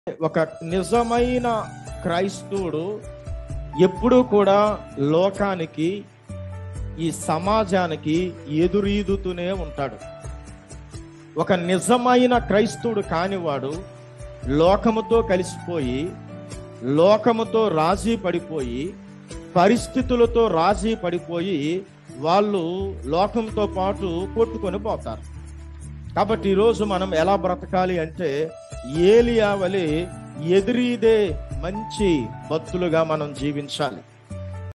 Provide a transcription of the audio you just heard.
ఒక నిజమైన క్రైస్తవుడు ఎప్పుడూ కూడా లోకానికి ఈ సమాజానికి ఎదురీదుతూనే ఉంటాడు ఒక నిజమైన క్రైస్తవుడు కానివాడు లోకముతో కలిసిపోయి లోకముతో రాజీ పడిపోయి పరిస్థితులతో రాజీ పడిపోయి వాళ్ళు లోకంతో పాటు కొట్టుకొని పోతారు కాబట్టి ఈరోజు మనం ఎలా బ్రతకాలి అంటే ఏలియా వలె ఎదురీదే మంచి భక్తులుగా మనం జీవించాలి